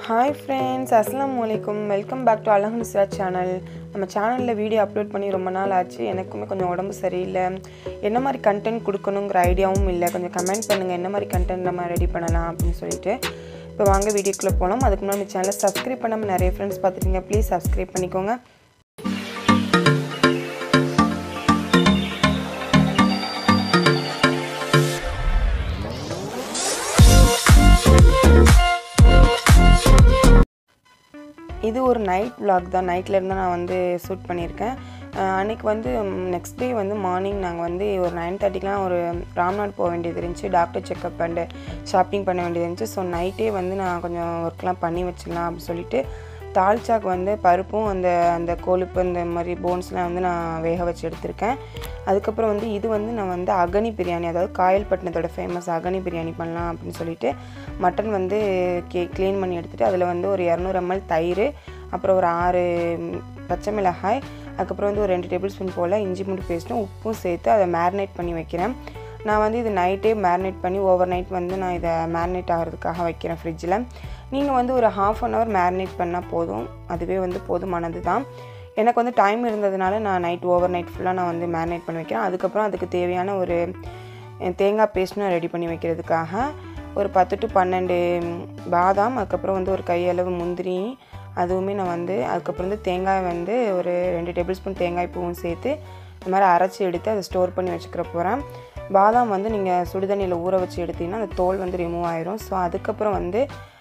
hi friends அஸ்லாம் வலைக்கும் welcome back to அழகு நிஸ்ரா சேனல் நம்ம சேனலில் வீடியோ அப்லோட் பண்ணி ரொம்ப நாள் ஆச்சு எனக்குமே கொஞ்சம் உடம்பு சரியில்லை என்ன மாதிரி கண்டென்ட் கொடுக்கணுங்கிற ஐடியாவும் இல்லை கொஞ்சம் கமெண்ட் பண்ணுங்கள் என்ன மாதிரி கண்டென்ட் நம்ம ரெடி பண்ணலாம் அப்படின்னு சொல்லிட்டு இப்போ வாங்க வீடியோக்குள்ளே போகலாம் அதுக்கு முன்னாடி சேனலை சப்ஸ்கிரைப் பண்ணாமல் நிறைய ஃப்ரெண்ட்ஸ் பார்த்துருக்கீங்க ப்ளீஸ் சப்ஸ்கிரைப் பண்ணிக்கோங்க இது ஒரு நைட் vlog தான் நைட்டில் இருந்து நான் வந்து ஷூட் பண்ணியிருக்கேன் அஹ் அன்னைக்கு வந்து நெக்ஸ்ட் டே வந்து மார்னிங் நாங்கள் வந்து ஒரு நைன் தேர்ட்டிக்கெலாம் ஒரு ராம்நாட் போக வேண்டியது இருந்துச்சு டாக்டர் செக்கப் அண்டு ஷாப்பிங் பண்ண வேண்டியது இருந்துச்சு ஸோ நைட்டே வந்து நான் கொஞ்சம் ஒர்க்லாம் பண்ணி வச்சிடலாம் அப்படின்னு சொல்லிட்டு தால்ச்சாக்கு வந்து பருப்பும் அந்த அந்த கொழுப்பு இந்த மாதிரி போன்ஸ்லாம் வந்து நான் வேக வச்சு எடுத்திருக்கேன் அதுக்கப்புறம் வந்து இது வந்து நான் வந்து அகனி பிரியாணி அதாவது காயல்பட்டினத்தோட ஃபேமஸ் அகனி பிரியாணி பண்ணலாம் அப்படின்னு சொல்லிட்டு மட்டன் வந்து கே க்ளீன் பண்ணி எடுத்துகிட்டு அதில் வந்து ஒரு இரநூறு எம்எல் தயிர் அப்புறம் ஒரு ஆறு பச்சை மிளகாய் அதுக்கப்புறம் வந்து ஒரு ரெண்டு டேபிள் ஸ்பூன் போல் இஞ்சி பூண்டு பேஸ்ட்டும் உப்பும் சேர்த்து அதை மேரினேட் பண்ணி வைக்கிறேன் நான் வந்து இது நைட்டே மேரினேட் பண்ணி ஓவர் நைட் வந்து நான் இதை மேரினேட் ஆகிறதுக்காக வைக்கிறேன் ஃப்ரிட்ஜில் நீங்கள் வந்து ஒரு ஹாஃப் அன் ஹவர் மேரினேட் பண்ணால் போதும் அதுவே வந்து போதுமானது தான் எனக்கு வந்து டைம் இருந்ததுனால நான் நைட் ஓவர் நைட் ஃபுல்லாக நான் வந்து மேரினேட் பண்ணி வைக்கிறேன் அதுக்கப்புறம் அதுக்கு தேவையான ஒரு தேங்காய் பேஸ்ட்டும் ரெடி பண்ணி வைக்கிறதுக்காக ஒரு பத்து டு பன்னெண்டு பாதாம் அதுக்கப்புறம் வந்து ஒரு கையளவு முந்திரி அதுவுமே நான் வந்து அதுக்கப்புறம் வந்து தேங்காய் வந்து ஒரு ரெண்டு டேபிள் ஸ்பூன் தேங்காய் பூவும் சேர்த்து இந்த மாதிரி அரைச்சி எடுத்து அதை ஸ்டோர் பண்ணி வச்சுக்கிற போகிறேன் பாதாம் வந்து நீங்கள் சுடுதண்ணியில் ஊற வச்சு எடுத்தீங்கன்னா அந்த தோல் வந்து ரிமூவ் ஆயிரும் ஸோ அதுக்கப்புறம் வந்து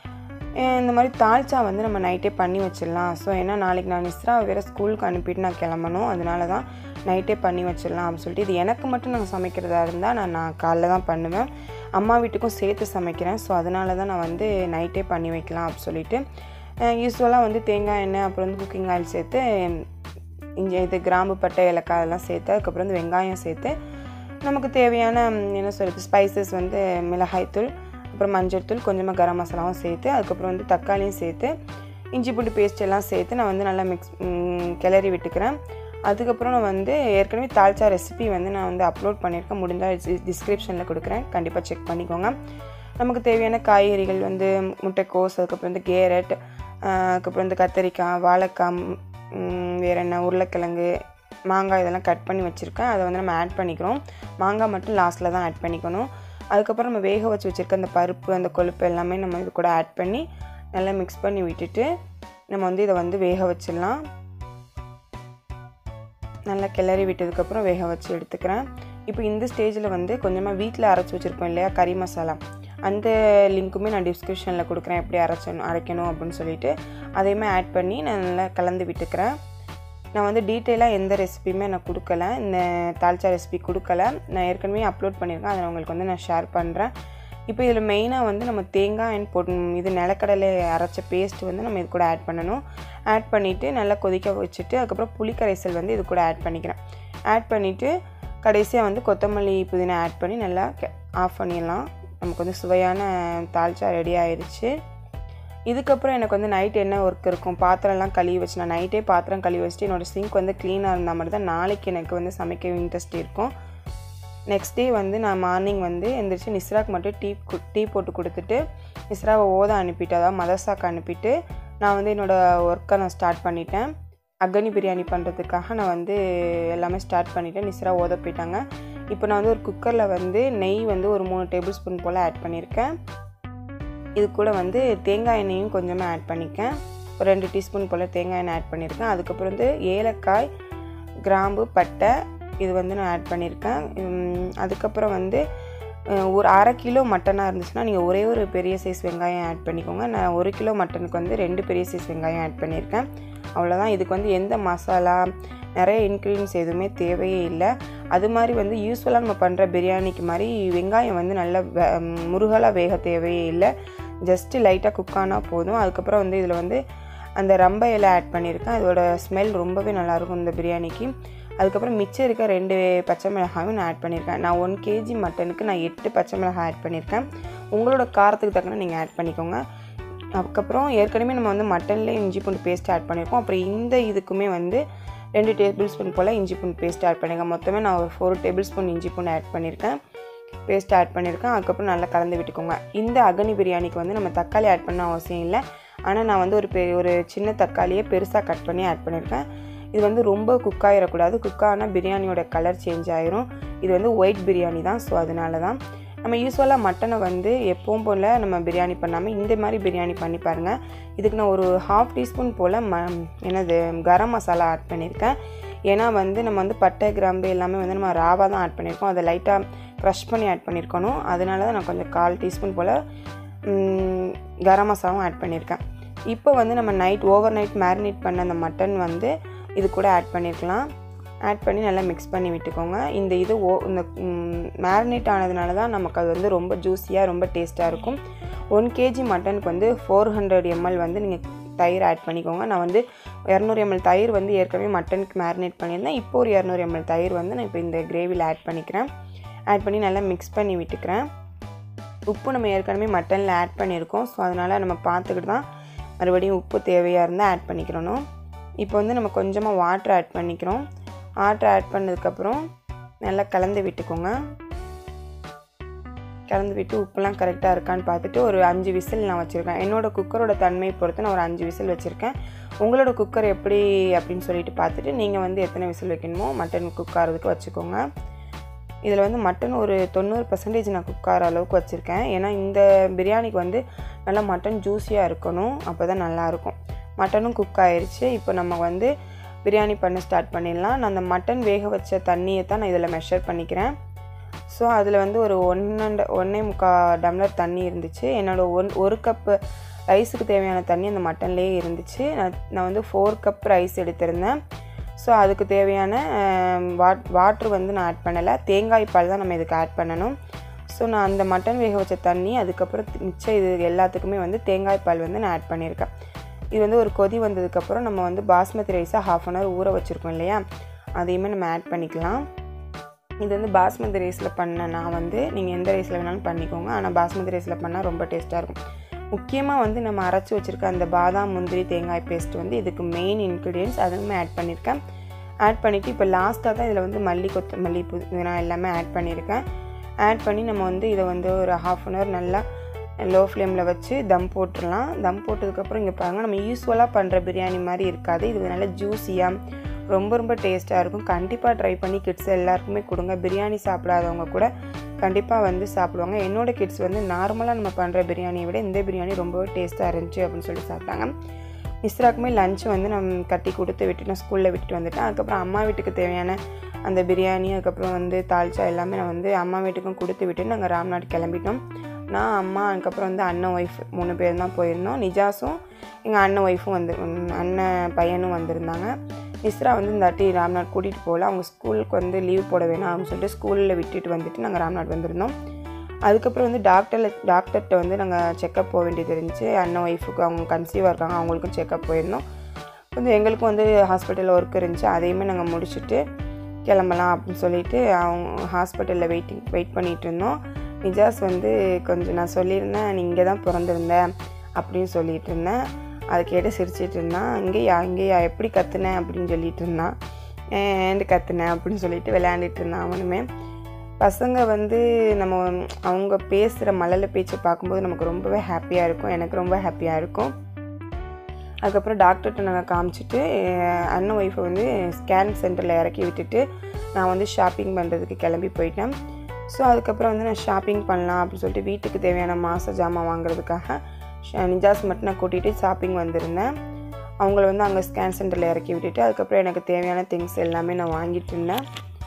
இந்த மாதிரி தால்ச்சா வந்து நம்ம நைட்டே பண்ணி வச்சிடலாம் ஸோ ஏன்னா நாளைக்கு நான் நிஸ்ரா வேறு ஸ்கூலுக்கு அனுப்பிட்டு நான் கிளம்பணும் அதனால தான் நைட்டே பண்ணி வச்சிடலாம் அப்படின்னு சொல்லிட்டு இது எனக்கு மட்டும் நான் சமைக்கிறதா இருந்தால் நான் நான் காலைல தான் பண்ணுவேன் அம்மா வீட்டுக்கும் சேர்த்து சமைக்கிறேன் ஸோ அதனால தான் நான் வந்து நைட்டே பண்ணி வைக்கலாம் அப்படின்னு சொல்லிட்டு யூஸ்வலாக வந்து தேங்காய் எண்ணெய் அப்புறம் வந்து குக்கிங் ஆயில் சேர்த்து இஞ்சி இது கிராம்பு பட்டை ஏலக்காய் அதெல்லாம் சேர்த்து அதுக்கப்புறம் வந்து வெங்காயம் சேர்த்து நமக்கு தேவையான என்ன சொல்கிறது ஸ்பைசஸ் வந்து மிளகாய்த்தூள் அப்புறம் மஞ்சள் தூள் கொஞ்சமாக கரம் மசாலாவும் சேர்த்து அதுக்கப்புறம் வந்து தக்காளியும் சேர்த்து இஞ்சி பூண்டு பேஸ்ட் எல்லாம் சேர்த்து நான் வந்து நல்லா மிக்ஸ் கிளறி விட்டுக்கிறேன் அதுக்கப்புறம் நான் வந்து ஏற்கனவே தால்ச்சா ரெசிபி வந்து நான் வந்து அப்லோட் பண்ணியிருக்கேன் முடிந்தால் டிஸ்கிரிப்ஷனில் கொடுக்குறேன் கண்டிப்பாக செக் பண்ணிக்கோங்க நமக்கு தேவையான காய்கறிகள் வந்து முட்டைக்கோஸ் அதுக்கப்புறம் வந்து கேரட் அதுக்கப்புறம் வந்து கத்தரிக்காய் வாழைக்காய் வேறு என்ன உருளைக்கிழங்கு மாங்காய் இதெல்லாம் கட் பண்ணி வச்சுருக்கேன் அதை வந்து நம்ம ஆட் பண்ணிக்கிறோம் மாங்காய் மட்டும் லாஸ்ட்டில் தான் ஆட் பண்ணிக்கணும் அதுக்கப்புறம் நம்ம வேக வச்சு வச்சுருக்க அந்த பருப்பு அந்த கொழுப்பு எல்லாமே நம்ம இது கூட ஆட் பண்ணி நல்லா மிக்ஸ் பண்ணி விட்டுட்டு நம்ம வந்து இதை வந்து வேக வச்சிடலாம் நல்லா கிளறி விட்டதுக்கப்புறம் வேக வச்சு எடுத்துக்கிறேன் இப்போ இந்த ஸ்டேஜில் வந்து கொஞ்சமாக வீட்டில் அரைச்சி வச்சுருப்போம் இல்லையா கறி மசாலா அந்த லிங்க்குமே நான் டிஸ்கிரிப்ஷனில் கொடுக்குறேன் எப்படி அரைச்சணும் அரைக்கணும் அப்படின்னு சொல்லிட்டு அதையுமே ஆட் பண்ணி நான் நல்லா கலந்து விட்டுக்கிறேன் நான் வந்து டீட்டெயிலாக எந்த ரெசிபியுமே நான் கொடுக்கல இந்த தால்ச்சா ரெசிபி கொடுக்கல நான் ஏற்கனவே அப்லோட் பண்ணியிருக்கேன் அதை உங்களுக்கு வந்து நான் ஷேர் பண்ணுறேன் இப்போ இதில் மெயினாக வந்து நம்ம தேங்காய் அண்ட் பொட் இது நிலக்கடலை அரைச்ச பேஸ்ட் வந்து நம்ம இது கூட ஆட் பண்ணணும் ஆட் பண்ணிவிட்டு நல்லா கொதிக்க வச்சுட்டு அதுக்கப்புறம் புளி கரைசல் வந்து இது கூட ஆட் பண்ணிக்கிறேன் ஆட் பண்ணிவிட்டு கடைசியாக வந்து கொத்தமல்லி புதினா ஆட் பண்ணி நல்லா ஆஃப் பண்ணிடலாம் நமக்கு வந்து சுவையான தால்ச்சா ரெடி ஆயிடுச்சு இதுக்கப்புறம் எனக்கு வந்து நைட் என்ன ஒர்க் இருக்கும் பாத்திரம்லாம் கழுவி வச்சு நான் நைட்டே பாத்திரம் கழுவி வச்சுட்டு என்னோடய சிங்க் வந்து க்ளீனாக இருந்தால் மட்டும் தான் நாளைக்கு எனக்கு வந்து சமைக்க இன்ட்ரெஸ்ட் இருக்கும் நெக்ஸ்ட் டே வந்து நான் மார்னிங் வந்து எந்திரிச்சு நிஸ்ராக்கு மட்டும் டீ டீ போட்டு கொடுத்துட்டு நிஸ்ராவை ஓத அனுப்பிட்டு அதாவது மதர்சாக்கு அனுப்பிட்டு நான் வந்து என்னோடய ஒர்க்கை நான் ஸ்டார்ட் பண்ணிட்டேன் அக்கனி பிரியாணி பண்ணுறதுக்காக நான் வந்து எல்லாமே ஸ்டார்ட் பண்ணிவிட்டேன் நிஸ்ரா ஓத போயிட்டாங்க இப்போ நான் வந்து ஒரு குக்கரில் வந்து நெய் வந்து ஒரு மூணு டேபிள் ஸ்பூன் போல் ஆட் பண்ணியிருக்கேன் இது கூட வந்து தேங்காய் எண்ணெயும் கொஞ்சமாக ஆட் பண்ணிக்கேன் ஒரு ரெண்டு டீஸ்பூன் போல் தேங்காய் எண்ணெய் ஆட் பண்ணியிருக்கேன் அதுக்கப்புறம் வந்து ஏலக்காய் கிராம்பு பட்டை இது வந்து நான் ஆட் பண்ணியிருக்கேன் அதுக்கப்புறம் வந்து ஒரு அரை கிலோ மட்டனாக இருந்துச்சுன்னா நீங்கள் ஒரே ஒரு பெரிய சைஸ் வெங்காயம் ஆட் பண்ணிக்கோங்க நான் ஒரு கிலோ மட்டனுக்கு வந்து ரெண்டு பெரிய சைஸ் வெங்காயம் ஆட் பண்ணியிருக்கேன் அவ்வளோதான் இதுக்கு வந்து எந்த மசாலா நிறைய இன்க்ரீடியன்ஸ் எதுவுமே தேவையே இல்லை அது மாதிரி வந்து யூஸ்வலாக நம்ம பண்ணுற பிரியாணிக்கு மாதிரி வெங்காயம் வந்து நல்லா முருகலாக வேக தேவையே இல்லை ஜஸ்ட்டு லைட்டாக குக் ஆனால் போதும் அதுக்கப்புறம் வந்து இதில் வந்து அந்த ரம்ப இலை ஆட் பண்ணியிருக்கேன் அதோட ஸ்மெல் ரொம்பவே நல்லாயிருக்கும் இந்த பிரியாணிக்கு அதுக்கப்புறம் மிச்சம் இருக்க ரெண்டு பச்சை மிளகாயும் நான் ஆட் பண்ணியிருக்கேன் நான் ஒன் கேஜி மட்டனுக்கு நான் எட்டு பச்சை மிளகாய் ஆட் பண்ணியிருக்கேன் உங்களோட காரத்துக்கு தக்கன நீங்கள் ஆட் பண்ணிக்கோங்க அதுக்கப்புறம் ஏற்கனவே நம்ம வந்து மட்டன்லேயே இஞ்சி பூண்டு பேஸ்ட் ஆட் பண்ணியிருக்கோம் அப்புறம் இந்த இதுக்குமே வந்து ரெண்டு டேபிள் ஸ்பூன் போல் இஞ்சி பூண்டு பேஸ்ட் ஆட் பண்ணியிருக்கேன் மொத்தமே நான் ஒரு ஃபோர் டேபிள் ஸ்பூன் இஞ்சி பூண்டு ஆட் பண்ணியிருக்கேன் பேஸ்ட் ஆட் பண்ணியிருக்கேன் அதுக்கப்புறம் நல்லா கலந்து விட்டுக்கோங்க இந்த அகனி பிரியாணிக்கு வந்து நம்ம தக்காளி ஆட் பண்ண அவசியம் இல்லை ஆனால் நான் வந்து ஒரு பெரிய ஒரு சின்ன தக்காளியை பெருசாக கட் பண்ணி ஆட் பண்ணியிருக்கேன் இது வந்து ரொம்ப குக் ஆகிடக்கூடாது குக் ஆனால் பிரியாணியோட கலர் சேஞ்ச் ஆயிரும் இது வந்து ஒயிட் பிரியாணி தான் ஸோ அதனால தான் நம்ம யூஸ்வலாக மட்டனை வந்து எப்பவும் போல் நம்ம பிரியாணி பண்ணாமல் இந்த மாதிரி பிரியாணி பண்ணி பாருங்கள் இதுக்கு நான் ஒரு ஹாஃப் டீஸ்பூன் போல் ம என்னது கரம் மசாலா ஆட் பண்ணியிருக்கேன் ஏன்னா வந்து நம்ம வந்து பட்டை கிராம்பு எல்லாமே வந்து நம்ம ராவாக தான் ஆட் பண்ணியிருக்கோம் அதை லைட்டாக க்ரஷ் பண்ணி ஆட் பண்ணியிருக்கணும் அதனால தான் நான் கொஞ்சம் கால் டீஸ்பூன் போல் கரம் மசாலாவும் ஆட் பண்ணியிருக்கேன் இப்போ வந்து நம்ம நைட் ஓவர் நைட் மேரினேட் பண்ண அந்த மட்டன் வந்து இது கூட ஆட் பண்ணியிருக்கலாம் ஆட் பண்ணி நல்லா மிக்ஸ் பண்ணி விட்டுக்கோங்க இந்த இது ஓ இந்த மேரினேட் ஆனதுனால தான் நமக்கு அது வந்து ரொம்ப ஜூஸியாக ரொம்ப டேஸ்ட்டாக இருக்கும் ஒன் கேஜி மட்டனுக்கு வந்து ஃபோர் ஹண்ட்ரட் எம்எல் வந்து நீங்கள் தயிர் ஆட் பண்ணிக்கோங்க நான் வந்து இரநூறு எம்எல் தயிர் வந்து ஏற்கனவே மட்டனுக்கு மேரினேட் பண்ணியிருந்தேன் இப்போ ஒரு இரநூறு எம்எல் தயிர் வந்து நான் இப்போ இந்த கிரேவியில் ஆட் பண்ணிக்கிறேன் ஆட் பண்ணி நல்லா மிக்ஸ் பண்ணி விட்டுக்கிறேன் உப்பு நம்ம ஏற்கனவே மட்டனில் ஆட் பண்ணியிருக்கோம் ஸோ அதனால் நம்ம பார்த்துக்கிட்டு தான் மறுபடியும் உப்பு தேவையாக இருந்தால் ஆட் பண்ணிக்கிறணும் இப்போ வந்து நம்ம கொஞ்சமாக வாட்டர் ஆட் பண்ணிக்கிறோம் வாட்டர் ஆட் பண்ணதுக்கப்புறம் நல்லா கலந்து விட்டுக்கோங்க கலந்து விட்டு உப்புலாம் கரெக்டாக இருக்கான்னு பார்த்துட்டு ஒரு அஞ்சு விசில் நான் வச்சுருக்கேன் என்னோடய குக்கரோட தன்மையை பொறுத்து நான் ஒரு அஞ்சு விசில் வச்சுருக்கேன் உங்களோட குக்கர் எப்படி அப்படின்னு சொல்லிட்டு பார்த்துட்டு நீங்கள் வந்து எத்தனை விசில் வைக்கணுமோ மட்டன் குக் ஆகிறதுக்கு வச்சுக்கோங்க இதில் வந்து மட்டன் ஒரு தொண்ணூறு பர்சன்டேஜ் நான் குக் ஆகிற அளவுக்கு வச்சுருக்கேன் ஏன்னா இந்த பிரியாணிக்கு வந்து நல்லா மட்டன் ஜூஸியாக இருக்கணும் அப்போ தான் நல்லாயிருக்கும் மட்டனும் குக் ஆயிடுச்சு இப்போ நம்ம வந்து பிரியாணி பண்ண ஸ்டார்ட் பண்ணிடலாம் நான் அந்த மட்டன் வேக வச்ச தண்ணியை தான் நான் இதில் மெஷர் பண்ணிக்கிறேன் ஸோ அதில் வந்து ஒரு ஒன் அண்ட் ஒன்றே முக்கால் டம்ளர் தண்ணி இருந்துச்சு என்னோடய ஒன் ஒரு கப்பு ரைஸுக்கு தேவையான தண்ணி அந்த மட்டன்லேயே இருந்துச்சு நான் நான் வந்து ஃபோர் கப் ரைஸ் எடுத்திருந்தேன் ஸோ அதுக்கு தேவையான வாட் வாட்ரு வந்து நான் ஆட் பண்ணலை தேங்காய் பால் தான் நம்ம இதுக்கு ஆட் பண்ணணும் ஸோ நான் அந்த மட்டன் வேக வச்ச தண்ணி அதுக்கப்புறம் மிச்சம் இது எல்லாத்துக்குமே வந்து தேங்காய் பால் வந்து நான் ஆட் பண்ணியிருக்கேன் இது வந்து ஒரு கொதி வந்ததுக்கப்புறம் நம்ம வந்து பாஸ்மதி ரைஸை ஹாஃப் அன் ஹவர் ஊற வச்சுருக்கோம் இல்லையா அதையுமே நம்ம ஆட் பண்ணிக்கலாம் இது வந்து பாஸ்மதி ரைஸில் பண்ண நான் வந்து நீங்கள் எந்த ரைஸில் வேணாலும் பண்ணிக்கோங்க ஆனால் பாஸ்மதி ரைஸில் பண்ணால் ரொம்ப டேஸ்ட்டாக இருக்கும் முக்கியமாக வந்து நம்ம அரைச்சி வச்சுருக்க அந்த பாதாம் முந்திரி தேங்காய் பேஸ்ட் வந்து இதுக்கு மெயின் இன்க்ரீடியன்ஸ் அதுவுமே ஆட் பண்ணியிருக்கேன் ஆட் பண்ணிவிட்டு இப்போ லாஸ்ட்டாக தான் இதில் வந்து மல்லி கொத்தமல்லி பு நான் எல்லாமே ஆட் பண்ணியிருக்கேன் ஆட் பண்ணி நம்ம வந்து இதை வந்து ஒரு ஹாஃப் அன் ஹவர் நல்லா லோ ஃப்ளேமில் வச்சு தம் போட்டுடலாம் தம் போட்டதுக்கப்புறம் இங்கே பாருங்கள் நம்ம யூஸ்வலாக பண்ணுற பிரியாணி மாதிரி இருக்காது இது நல்லா ஜூஸியாக ரொம்ப ரொம்ப டேஸ்ட்டாக இருக்கும் கண்டிப்பாக ட்ரை பண்ணி கிட்ஸ் எல்லாருக்குமே கொடுங்க பிரியாணி சாப்பிடாதவங்க கூட கண்டிப்பாக வந்து சாப்பிடுவாங்க என்னோடய கிட்ஸ் வந்து நார்மலாக நம்ம பண்ணுற பிரியாணியை விட இந்த பிரியாணி ரொம்பவே டேஸ்ட்டாக இருந்துச்சு அப்படின்னு சொல்லி சாப்பிட்டாங்க மிஸ்ராக்குமே லஞ்ச் வந்து நம்ம கட்டி கொடுத்து விட்டு நான் ஸ்கூலில் விட்டுட்டு வந்துட்டேன் அதுக்கப்புறம் அம்மா வீட்டுக்கு தேவையான அந்த பிரியாணி அதுக்கப்புறம் வந்து தால்ச்சா எல்லாமே நான் வந்து அம்மா வீட்டுக்கும் கொடுத்து விட்டு நாங்கள் ராம்நாட் கிளம்பிட்டோம் நான் அம்மா அதுக்கப்புறம் வந்து அண்ணன் ஒய்ஃப் மூணு பேர் தான் போயிருந்தோம் நிஜாஸும் எங்கள் அண்ணன் ஒய்ஃபும் வந்து அண்ணன் பையனும் வந்திருந்தாங்க இஸ்ரா வந்து இந்த வாட்டி ராம்நாட் கூட்டிகிட்டு போகல அவங்க ஸ்கூலுக்கு வந்து லீவ் போட வேணாம் அப்படின்னு சொல்லிட்டு ஸ்கூலில் விட்டுட்டு வந்துட்டு நாங்கள் ராம்நாட் வந்திருந்தோம் அதுக்கப்புறம் வந்து டாக்டரில் டாக்டர்கிட்ட வந்து நாங்கள் செக்கப் போக வேண்டியது இருந்துச்சு அண்ணன் ஒய்ஃபுக்கு அவங்க கன்சீவாக இருக்காங்க அவங்களுக்கும் செக்கப் போயிருந்தோம் கொஞ்சம் எங்களுக்கும் வந்து ஹாஸ்பிட்டலில் ஒர்க் இருந்துச்சு அதையுமே நாங்கள் முடிச்சுட்டு கிளம்பலாம் அப்படின்னு சொல்லிட்டு அவங்க ஹாஸ்பிட்டலில் வெயிட்டிங் வெயிட் பண்ணிகிட்டு இருந்தோம் நிஜாஸ் வந்து கொஞ்சம் நான் சொல்லியிருந்தேன் நீ இங்கே தான் பிறந்திருந்த அப்படின்னு சொல்லிட்டு இருந்தேன் அதை கேட்டு சிரிச்சிட்டு இருந்தான் இங்கேயா இங்கேயா எப்படி கற்றுனேன் அப்படின்னு சொல்லிட்டு இருந்தான் ஏண்டு கற்றுனேன் அப்படின்னு சொல்லிட்டு விளையாண்டுட்டு இருந்தான் அவனுமே பசங்க வந்து நம்ம அவங்க பேசுகிற மழலை பேச்சை பார்க்கும்போது நமக்கு ரொம்பவே ஹாப்பியாக இருக்கும் எனக்கு ரொம்ப ஹாப்பியாக இருக்கும் அதுக்கப்புறம் டாக்டர்கிட்ட நாங்கள் காமிச்சிட்டு அண்ணன் ஒய்ஃபை வந்து ஸ்கேன் சென்டரில் இறக்கி விட்டுட்டு நான் வந்து ஷாப்பிங் பண்ணுறதுக்கு கிளம்பி போயிட்டேன் ஸோ அதுக்கப்புறம் வந்து நான் ஷாப்பிங் பண்ணலாம் அப்படின்னு சொல்லிட்டு வீட்டுக்கு தேவையான மாத ஜாமான் வாங்குறதுக்காக நிஜாஸ் மட்டும் நான் கூட்டிகிட்டு ஷாப்பிங் வந்திருந்தேன் அவங்கள வந்து அங்கே ஸ்கேன் சென்டரில் இறக்கி விட்டுட்டு அதுக்கப்புறம் எனக்கு தேவையான திங்ஸ் எல்லாமே நான் வாங்கிட்டு இருந்தேன்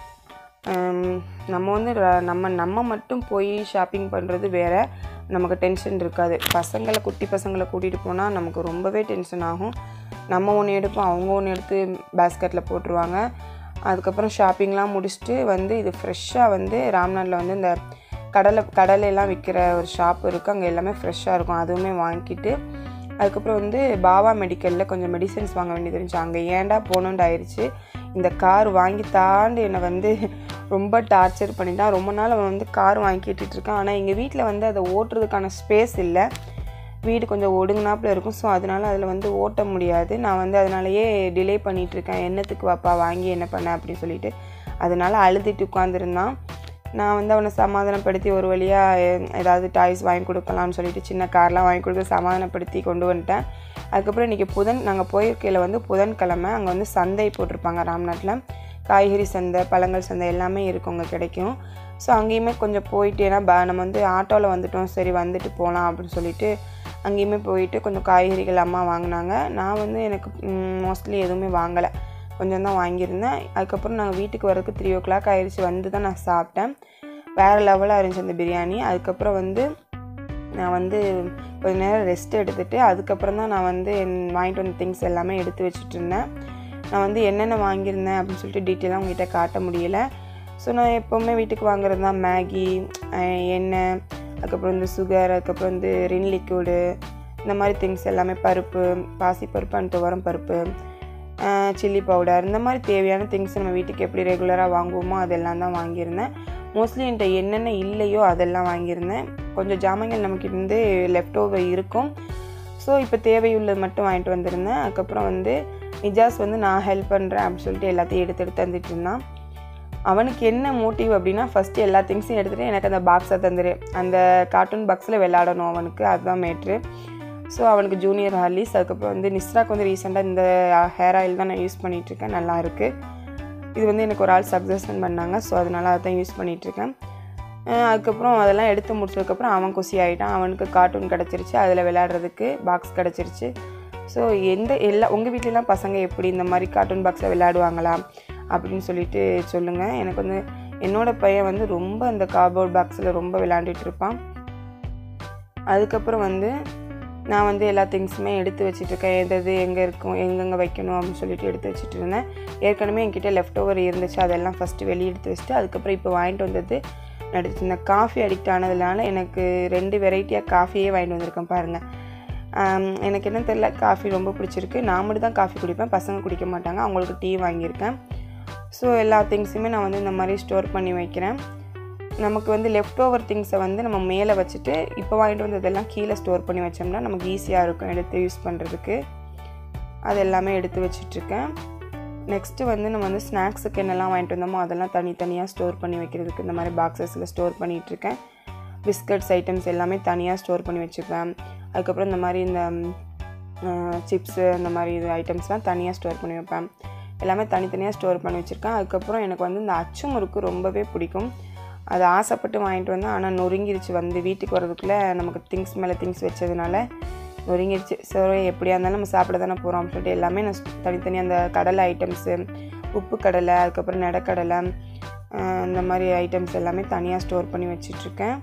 நம்ம வந்து நம்ம நம்ம மட்டும் போய் ஷாப்பிங் பண்ணுறது வேறு நமக்கு டென்ஷன் இருக்காது பசங்களை குட்டி பசங்களை கூட்டிகிட்டு போனால் நமக்கு ரொம்பவே டென்ஷன் ஆகும் நம்ம ஒன்று எடுப்போம் அவங்க ஒன்று எடுத்து பேஸ்கெட்டில் போட்டுருவாங்க அதுக்கப்புறம் ஷாப்பிங்லாம் முடிச்சுட்டு வந்து இது ஃப்ரெஷ்ஷாக வந்து ராம்நாட்டில் வந்து இந்த கடலை கடலையெல்லாம் விற்கிற ஒரு ஷாப் இருக்குது அங்கே எல்லாமே ஃப்ரெஷ்ஷாக இருக்கும் அதுவுமே வாங்கிட்டு அதுக்கப்புறம் வந்து பாபா மெடிக்கலில் கொஞ்சம் மெடிசன்ஸ் வாங்க வேண்டியது இருந்துச்சு அங்கே ஏன்டா போகணுன்ட்டு ஆயிடுச்சு இந்த கார் வாங்கி தாண்டி என்னை வந்து ரொம்ப டார்ச்சர் பண்ணிட்டான் ரொம்ப நாள் அவன் வந்து கார் வாங்கிக்கிட்டு இருக்கான் ஆனால் எங்கள் வீட்டில் வந்து அதை ஓட்டுறதுக்கான ஸ்பேஸ் இல்லை வீடு கொஞ்சம் ஒடுங்கினாப்பில் இருக்கும் ஸோ அதனால் அதில் வந்து ஓட்ட முடியாது நான் வந்து அதனாலயே டிலே பண்ணிகிட்ருக்கேன் என்னத்துக்கு வாப்பா வாங்கி என்ன பண்ண அப்படின்னு சொல்லிட்டு அதனால் அழுதுட்டு உட்காந்துருந்தான் நான் வந்து அவனை சமாதானப்படுத்தி ஒரு வழியாக ஏதாவது டாய்ஸ் வாங்கி கொடுக்கலாம்னு சொல்லிட்டு சின்ன கார்லாம் வாங்கி கொடுத்து சமாதானப்படுத்தி கொண்டு வந்துட்டேன் அதுக்கப்புறம் இன்றைக்கி புதன் நாங்கள் போயிருக்கையில் வந்து புதன்கிழமை அங்கே வந்து சந்தை போட்டிருப்பாங்க ராம்நாட்டில் காய்கறி சந்தை பழங்கள் சந்தை எல்லாமே இருக்குங்க கிடைக்கும் ஸோ அங்கேயுமே கொஞ்சம் போயிட்டு ஏன்னா ப நம்ம வந்து ஆட்டோவில் வந்துட்டோம் சரி வந்துட்டு போகலாம் அப்படின்னு சொல்லிட்டு அங்கேயுமே போயிட்டு கொஞ்சம் காய்கறிகள் அம்மா வாங்கினாங்க நான் வந்து எனக்கு மோஸ்ட்லி எதுவுமே வாங்கலை கொஞ்சம் தான் வாங்கியிருந்தேன் அதுக்கப்புறம் நாங்கள் வீட்டுக்கு வரதுக்கு த்ரீ ஓ கிளாக் ஆயிடுச்சு வந்து தான் நான் சாப்பிட்டேன் வேறு லெவலாக இருந்துச்சு அந்த பிரியாணி அதுக்கப்புறம் வந்து நான் வந்து கொஞ்ச நேரம் ரெஸ்ட் எடுத்துகிட்டு அதுக்கப்புறம் தான் நான் வந்து என் வாங்கிட்டு வந்த திங்ஸ் எல்லாமே எடுத்து வச்சுட்டு இருந்தேன் நான் வந்து என்னென்ன வாங்கியிருந்தேன் அப்படின்னு சொல்லிட்டு டீட்டெயிலாக உங்ககிட்ட காட்ட முடியல ஸோ நான் எப்போவுமே வீட்டுக்கு வாங்குறது தான் மேகி எண்ணெய் அதுக்கப்புறம் இந்த சுகர் அதுக்கப்புறம் வந்து ரின் லிக்விடு இந்த மாதிரி திங்ஸ் எல்லாமே பருப்பு பாசி பருப்பு அண்ட் துவரம் பருப்பு சில்லி பவுடர் இந்த மாதிரி தேவையான திங்ஸ் நம்ம வீட்டுக்கு எப்படி ரெகுலராக வாங்குவோமோ அதெல்லாம் தான் வாங்கியிருந்தேன் மோஸ்ட்லி என்கிட்ட என்னென்ன இல்லையோ அதெல்லாம் வாங்கியிருந்தேன் கொஞ்சம் ஜாமான்கள் நமக்கு இருந்து லெஃப்ட் ஓவர் இருக்கும் ஸோ இப்போ தேவையுள்ளது மட்டும் வாங்கிட்டு வந்திருந்தேன் அதுக்கப்புறம் வந்து நிஜாஸ் வந்து நான் ஹெல்ப் பண்ணுறேன் அப்படின்னு சொல்லிட்டு எல்லாத்தையும் எடுத்து எடுத்து தந்துட்டு இருந்தான் அவனுக்கு என்ன மோட்டிவ் அப்படின்னா ஃபஸ்ட்டு எல்லா திங்ஸையும் எடுத்துகிட்டு எனக்கு அந்த பாக்ஸை தந்துடு அந்த கார்ட்டூன் பாக்ஸில் விளையாடணும் அவனுக்கு அதுதான் மேட்ரு ஸோ அவனுக்கு ஜூனியர் ஹார்லிஸ் அதுக்கப்புறம் வந்து நிஸ்ராக்கு வந்து ரீசெண்டாக இந்த ஹேர் ஆயில் தான் நான் யூஸ் பண்ணிகிட்ருக்கேன் நல்லா இருக்குது இது வந்து எனக்கு ஒரு ஆள் சஜஷன் பண்ணாங்க ஸோ அதனால அதை தான் யூஸ் பண்ணிகிட்ருக்கேன் அதுக்கப்புறம் அதெல்லாம் எடுத்து முடிச்சதுக்கப்புறம் அவன் குசி ஆகிட்டான் அவனுக்கு கார்ட்டூன் கிடச்சிருச்சு அதில் விளையாடுறதுக்கு பாக்ஸ் கிடச்சிருச்சு ஸோ எந்த எல்லா உங்கள் வீட்டிலலாம் பசங்க எப்படி இந்த மாதிரி கார்ட்டூன் பாக்ஸில் விளையாடுவாங்களா அப்படின்னு சொல்லிட்டு சொல்லுங்கள் எனக்கு வந்து என்னோடய பையன் வந்து ரொம்ப அந்த கார்போர்ட் பாக்ஸில் ரொம்ப விளையாண்டுட்டு இருப்பான் அதுக்கப்புறம் வந்து நான் வந்து எல்லா திங்ஸுமே எடுத்து வச்சுட்ருக்கேன் எது எது எங்கே இருக்கும் எங்கெங்கே வைக்கணும் அப்படின்னு சொல்லிட்டு எடுத்து வச்சுட்டு இருந்தேன் ஏற்கனவே என்கிட்ட லெஃப்ட் ஓவர் இருந்துச்சு அதெல்லாம் ஃபஸ்ட்டு வெளியே எடுத்து வச்சுட்டு அதுக்கப்புறம் இப்போ வாங்கிட்டு வந்தது நடிச்சு இந்த காஃபி அடிக்ட் ஆனதுனால எனக்கு ரெண்டு வெரைட்டியாக காஃபியே வாங்கிட்டு வந்திருக்கேன் பாருங்கள் எனக்கு என்ன தெரில காஃபி ரொம்ப பிடிச்சிருக்கு நான் மட்டும் தான் காஃபி குடிப்பேன் பசங்க குடிக்க மாட்டாங்க அவங்களுக்கு டீ வாங்கியிருக்கேன் ஸோ எல்லா திங்ஸுமே நான் வந்து இந்த மாதிரி ஸ்டோர் பண்ணி வைக்கிறேன் நமக்கு வந்து லெஃப்ட் ஓவர் திங்ஸை வந்து நம்ம மேலே வச்சுட்டு இப்போ வாங்கிட்டு வந்ததெல்லாம் கீழே ஸ்டோர் பண்ணி வச்சோம்னா நமக்கு ஈஸியாக இருக்கும் எடுத்து யூஸ் பண்ணுறதுக்கு அது எல்லாமே எடுத்து வச்சிட்ருக்கேன் நெக்ஸ்ட்டு வந்து நம்ம வந்து ஸ்நாக்ஸுக்கு என்னெல்லாம் வாங்கிட்டு வந்தோமோ அதெல்லாம் தனித்தனியாக ஸ்டோர் பண்ணி வைக்கிறதுக்கு இந்த மாதிரி பாக்ஸஸில் ஸ்டோர் பண்ணிகிட்ருக்கேன் பிஸ்கட்ஸ் ஐட்டம்ஸ் எல்லாமே தனியாக ஸ்டோர் பண்ணி வச்சுப்பேன் அதுக்கப்புறம் இந்த மாதிரி இந்த சிப்ஸு இந்த மாதிரி இது ஐட்டம்ஸ்லாம் தனியாக ஸ்டோர் பண்ணி வைப்பேன் எல்லாமே தனித்தனியாக ஸ்டோர் பண்ணி வச்சுருக்கேன் அதுக்கப்புறம் எனக்கு வந்து இந்த அச்சு முறுக்கு ரொம்பவே பிடிக்கும் அது ஆசைப்பட்டு வாங்கிட்டு வந்தேன் ஆனால் நொறுங்கிருச்சு வந்து வீட்டுக்கு வரதுக்குள்ளே நமக்கு திங்ஸ் மேலே திங்ஸ் வச்சதுனால நொறுங்கிருச்சு ஸோ எப்படியா இருந்தாலும் நம்ம சாப்பிட தானே போகிறோம் அப்படின்னு சொல்லிட்டு எல்லாமே நான் தனித்தனியாக அந்த கடலை ஐட்டம்ஸு உப்பு கடலை அதுக்கப்புறம் நெடக்கடலை இந்த மாதிரி ஐட்டம்ஸ் எல்லாமே தனியாக ஸ்டோர் பண்ணி வச்சிட்ருக்கேன்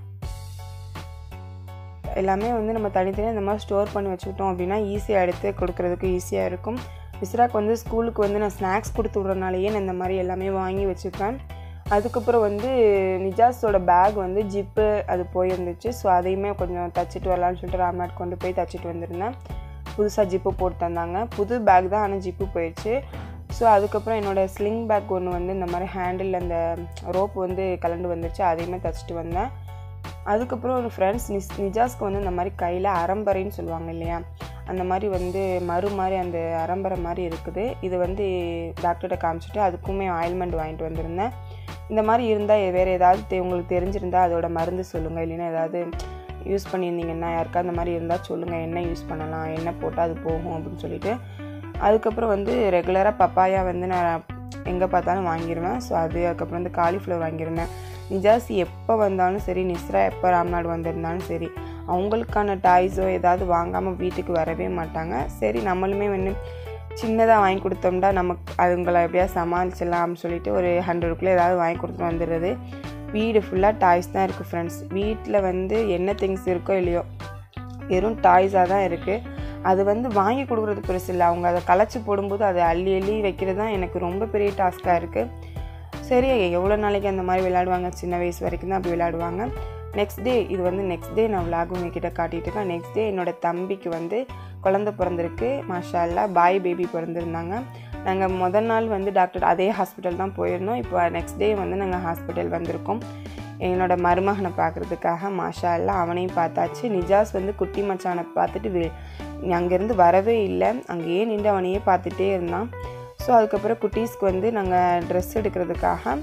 எல்லாமே வந்து நம்ம தனித்தனியாக இந்த மாதிரி ஸ்டோர் பண்ணி வச்சுக்கிட்டோம் அப்படின்னா ஈஸியாக எடுத்து கொடுக்குறதுக்கு ஈஸியாக இருக்கும் விஸ்ராக்கு வந்து ஸ்கூலுக்கு வந்து நான் ஸ்நாக்ஸ் கொடுத்து விட்றனாலேயே நான் இந்த மாதிரி எல்லாமே வாங்கி வச்சுப்பேன் அதுக்கப்புறம் வந்து நிஜாஸோட பேக் வந்து ஜிப்பு அது போயிருந்துச்சு ஸோ அதையுமே கொஞ்சம் தச்சுட்டு வரலான்னு சொல்லிட்டு ராம்நாட் கொண்டு போய் தச்சுட்டு வந்திருந்தேன் புதுசாக ஜிப்பு போட்டு தந்தாங்க புது பேக் தான் ஆனால் ஜிப்பு போயிடுச்சு ஸோ அதுக்கப்புறம் என்னோடய ஸ்லிங் பேக் ஒன்று வந்து இந்த மாதிரி ஹேண்டில் அந்த ரோப் வந்து கலண்டு வந்துருச்சு அதையுமே தச்சுட்டு வந்தேன் அதுக்கப்புறம் ஒரு ஃப்ரெண்ட்ஸ் நிஸ் நிஜாஸ்க்கு வந்து இந்த மாதிரி கையில் அரம்பரைன்னு சொல்லுவாங்க இல்லையா அந்த மாதிரி வந்து மறு மாதிரி அந்த அரம்பரை மாதிரி இருக்குது இது வந்து டாக்டர்கிட்ட காமிச்சிட்டு அதுக்குமே ஆயில்மெண்ட் வாங்கிட்டு வந்திருந்தேன் இந்த மாதிரி இருந்தால் வேறு ஏதாவது தெ உங்களுக்கு தெரிஞ்சிருந்தால் அதோட மருந்து சொல்லுங்கள் இல்லைன்னா ஏதாவது யூஸ் பண்ணியிருந்தீங்கன்னா யாருக்கா அந்த மாதிரி இருந்தால் சொல்லுங்கள் என்ன யூஸ் பண்ணலாம் என்ன போட்டால் அது போகும் அப்படின்னு சொல்லிட்டு அதுக்கப்புறம் வந்து ரெகுலராக பப்பாயா வந்து நான் எங்கே பார்த்தாலும் வாங்கிடுவேன் ஸோ அது அதுக்கப்புறம் வந்து காலிஃப்ளவர் வாங்கியிருந்தேன் நிஜாசி எப்போ வந்தாலும் சரி நிஸ்ரா எப்போ ராம்நாடு வந்திருந்தாலும் சரி அவங்களுக்கான டாய்ஸோ ஏதாவது வாங்காமல் வீட்டுக்கு வரவே மாட்டாங்க சரி நம்மளுமே வந்து சின்னதாக வாங்கி கொடுத்தோம்னா நமக்கு அதுங்களை எப்படியா சமாளிச்சிடலாம் அப்படின்னு சொல்லிட்டு ஒரு ஹண்ட்ரடுக்குள்ளே ஏதாவது வாங்கி கொடுத்துட்டு வந்துடுறது வீடு ஃபுல்லாக டாய்ஸ் தான் இருக்குது ஃப்ரெண்ட்ஸ் வீட்டில் வந்து என்ன திங்ஸ் இருக்கோ இல்லையோ வெறும் டாய்ஸாக தான் இருக்குது அது வந்து வாங்கி கொடுக்குறது பெருசு இல்லை அவங்க அதை களைச்சி போடும்போது அதை அள்ளி அள்ளி வைக்கிறது தான் எனக்கு ரொம்ப பெரிய டாஸ்க்காக இருக்குது சரி எவ்வளோ நாளைக்கு அந்த மாதிரி விளையாடுவாங்க சின்ன வயசு வரைக்கும் தான் அப்படி விளையாடுவாங்க நெக்ஸ்ட் டே இது வந்து நெக்ஸ்ட் டே நான் விளாக் உங்ககிட்ட காட்டிகிட்டு இருக்கேன் நெக்ஸ்ட் டே என்னோடய தம்பிக்கு வந்து குழந்த பிறந்திருக்கு மாஷா அல்லா பாய் பேபி பிறந்திருந்தாங்க நாங்கள் முதல் நாள் வந்து டாக்டர் அதே ஹாஸ்பிட்டல் தான் போயிருந்தோம் இப்போ நெக்ஸ்ட் டே வந்து நாங்கள் ஹாஸ்பிட்டல் வந்திருக்கோம் என்னோட மருமகனை பார்க்குறதுக்காக மாஷா அல்லா அவனையும் பார்த்தாச்சு நிஜாஸ் வந்து குட்டி மச்சானை பார்த்துட்டு அங்கேருந்து வரவே இல்லை அங்கேயே நின்று அவனையே பார்த்துட்டே இருந்தான் ஸோ அதுக்கப்புறம் குட்டீஸ்க்கு வந்து நாங்கள் ட்ரெஸ் எடுக்கிறதுக்காக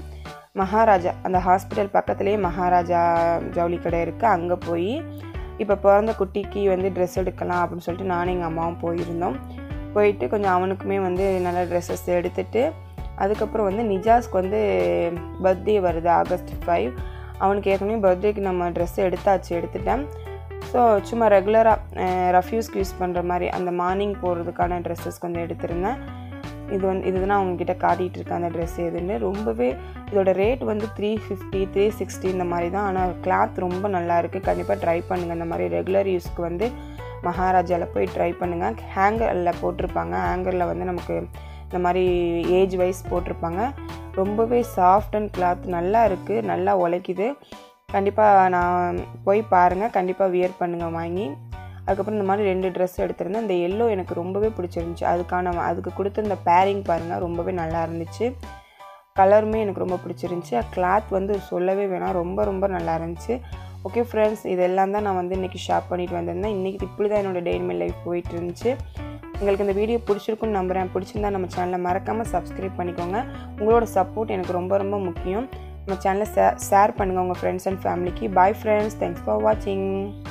மகாராஜா அந்த ஹாஸ்பிட்டல் பக்கத்துலேயே மகாராஜா ஜவுளி கடை இருக்குது அங்கே போய் இப்போ பிறந்த குட்டிக்கு வந்து ட்ரெஸ் எடுக்கலாம் அப்படின்னு சொல்லிட்டு நானும் எங்கள் அம்மாவும் போயிருந்தோம் போயிட்டு கொஞ்சம் அவனுக்குமே வந்து நல்ல ட்ரெஸ்ஸஸ் எடுத்துட்டு அதுக்கப்புறம் வந்து நிஜாஸ்க்கு வந்து பர்த்டே வருது ஆகஸ்ட் ஃபைவ் அவனுக்கு ஏற்கனவே பர்த்டேக்கு நம்ம ட்ரெஸ் எடுத்தாச்சு எடுத்துட்டேன் ஸோ சும்மா ரெகுலராக ரஃப்யூஸ்க்கு யூஸ் பண்ணுற மாதிரி அந்த மார்னிங் போடுறதுக்கான ட்ரெஸ்ஸஸ் கொஞ்சம் எடுத்திருந்தேன் இது வந்து இதுதான் நான் உங்ககிட்ட காட்டிகிட்டு இருக்கேன் அந்த ட்ரெஸ் எதுன்னு ரொம்பவே இதோட ரேட் வந்து த்ரீ ஃபிஃப்டி த்ரீ சிக்ஸ்டி இந்த மாதிரி தான் ஆனால் கிளாத் ரொம்ப நல்லா இருக்குது கண்டிப்பாக ட்ரை பண்ணுங்கள் இந்த மாதிரி ரெகுலர் யூஸ்க்கு வந்து மகாராஜாவில் போய் ட்ரை பண்ணுங்கள் ஹேங்கரில் போட்டிருப்பாங்க ஹேங்கரில் வந்து நமக்கு இந்த மாதிரி ஏஜ் வைஸ் போட்டிருப்பாங்க ரொம்பவே சாஃப்ட் அண்ட் கிளாத் நல்லா இருக்குது நல்லா உழைக்குது கண்டிப்பாக நான் போய் பாருங்கள் கண்டிப்பாக வியர் பண்ணுங்கள் வாங்கி அதுக்கப்புறம் இந்த மாதிரி ரெண்டு ட்ரெஸ் எடுத்திருந்தேன் இந்த எல்லோ எனக்கு ரொம்பவே பிடிச்சிருந்துச்சி அதுக்கான அதுக்கு கொடுத்த இந்த பேரிங் பாருங்கள் ரொம்பவே நல்லா இருந்துச்சு கலருமே எனக்கு ரொம்ப பிடிச்சிருந்துச்சி கிளாத் வந்து சொல்லவே வேணாம் ரொம்ப ரொம்ப நல்லா இருந்துச்சு ஓகே ஃப்ரெண்ட்ஸ் இதெல்லாம் தான் நான் வந்து இன்றைக்கி ஷாப் பண்ணிட்டு வந்திருந்தேன் இன்றைக்கி இப்படி தான் என்னோடய டெய்லி லைஃப் போயிட்டு இருந்துச்சு உங்களுக்கு இந்த வீடியோ பிடிச்சிருக்குன்னு நம்புகிறேன் பிடிச்சிருந்தா நம்ம சேனலை மறக்காமல் சப்ஸ்கிரைப் பண்ணிக்கோங்க உங்களோட சப்போர்ட் எனக்கு ரொம்ப ரொம்ப முக்கியம் நம்ம சேனலை ஷேர் பண்ணுங்கள் உங்கள் ஃப்ரெண்ட்ஸ் அண்ட் ஃபேமிலிக்கு பாய் ஃப்ரெண்ட்ஸ் தேங்க்ஸ் ஃபார் வாட்சிங்